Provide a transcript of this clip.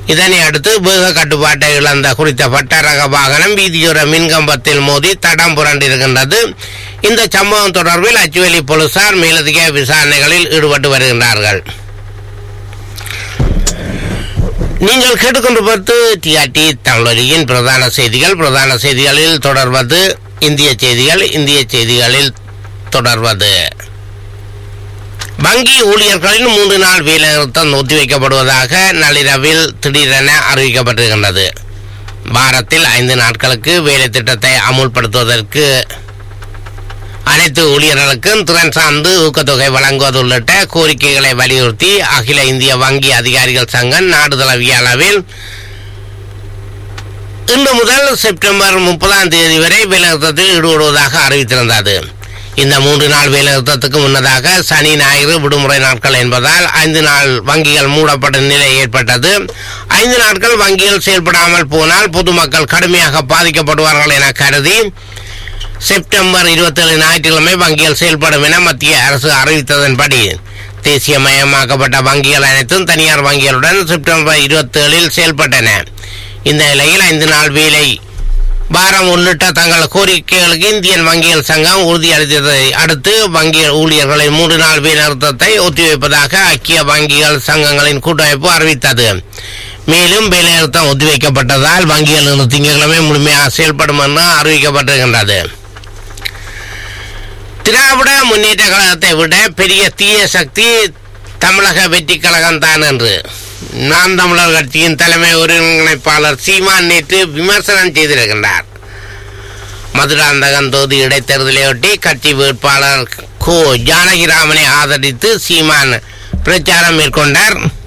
இதனை அடுத்து வேக கட்டுப்பாட்டை இழந்த குறித்த பட்ட ரக வாகனம் வீதியோர மின்கம்பத்தில் மோதி தடம் புரண்டிருக்கின்றது இந்த சம்பவம் தொடர்பில் அச்சுவேலி போலீசார் மேலதிக விசாரணைகளில் ஈடுபட்டு வருகின்றார்கள் நீங்கள் கேட்டுக்கொண்டிருப்பது டிஆர்டி தமிழொலியின் பிரதான செய்திகள் பிரதான செய்திகளில் தொடர்வது இந்திய செய்திகள் இந்திய செய்திகளில் தொடர்வது வங்கி ஊழியர்களின் மூன்று நாள் வேலைநிறுத்தம் ஒத்திவைக்கப்படுவதாக நள்ளிரவில் திடீரென அறிவிக்கப்பட்டிருக்கின்றது வாரத்தில் ஐந்து நாட்களுக்கு வேலை திட்டத்தை அமுல்படுத்துவதற்கு அனைத்து ஊழியர்களுக்கும் திறன் சார்ந்து ஊக்கத்தொகை வழங்குவது உள்ளிட்ட கோரிக்கைகளை வலியுறுத்தி அகில இந்திய வங்கி அதிகாரிகள் சங்கம் நாடு தழுவிய அளவில் இன்று முதல் செப்டம்பர் முப்பதாம் தேதி வரை வேலைநிறுத்தத்தில் ஈடுபடுவதாக அறிவித்திருந்தது இந்த மூன்று நாள் வேலைநிறுத்தத்துக்கு முன்னதாக சனி ஞாயிறு விடுமுறை நாட்கள் என்பதால் ஐந்து நாள் வங்கிகள் மூடப்பட்ட நிலை ஏற்பட்டது ஐந்து நாட்கள் வங்கிகள் செயல்படாமல் போனால் பொதுமக்கள் கடுமையாக பாதிக்கப்படுவார்கள் என கருதி செப்டம்பர் இருபத்தேழு ஞாயிற்றுக்கிழமை வங்கிகள் செயல்படும் என மத்திய அரசு அறிவித்ததன்படி தேசியமயமாக்கப்பட்ட வங்கிகள் அனைத்தும் தனியார் வங்கிகளுடன் செப்டம்பர் இருபத்தேழில் செயல்பட்டன இந்த நிலையில் ஐந்து நாள் வேலை பாரம் உள்ளிட்ட தங்கள் கோரிக்கைகளுக்கு இந்தியன் வங்கிகள் சங்கம் உறுதியளித்ததை அடுத்து வங்கி ஊழியர்களின் மூன்று நாள் வேலைநிறுத்தத்தை ஒத்திவைப்பதாக ஐக்கிய வங்கிகள் சங்கங்களின் கூட்டமைப்பு அறிவித்தது மேலும் வேலைநிறுத்தம் ஒத்திவைக்கப்பட்டதால் வங்கிகள் இன்று திங்கட்கிழமை முழுமையாக செயல்படும் என்று அறிவிக்கப்பட்டிருக்கின்றது திராவிட முன்னேற்ற கழகத்தை விட பெரிய தீய சக்தி தமிழக வெற்றி கழகம் தான் என்று நாம் தமிழர் கட்சியின் தலைமை ஒருங்கிணைப்பாளர் சீமான் நேற்று விமர்சனம் செய்திருக்கின்றார் மதுராந்தகன் தொகுதி இடைத்தேர்தலையொட்டி கட்சி வேட்பாளர் கோ ஜானகிராமனை ஆதரித்து சீமான் பிரச்சாரம் மேற்கொண்டார்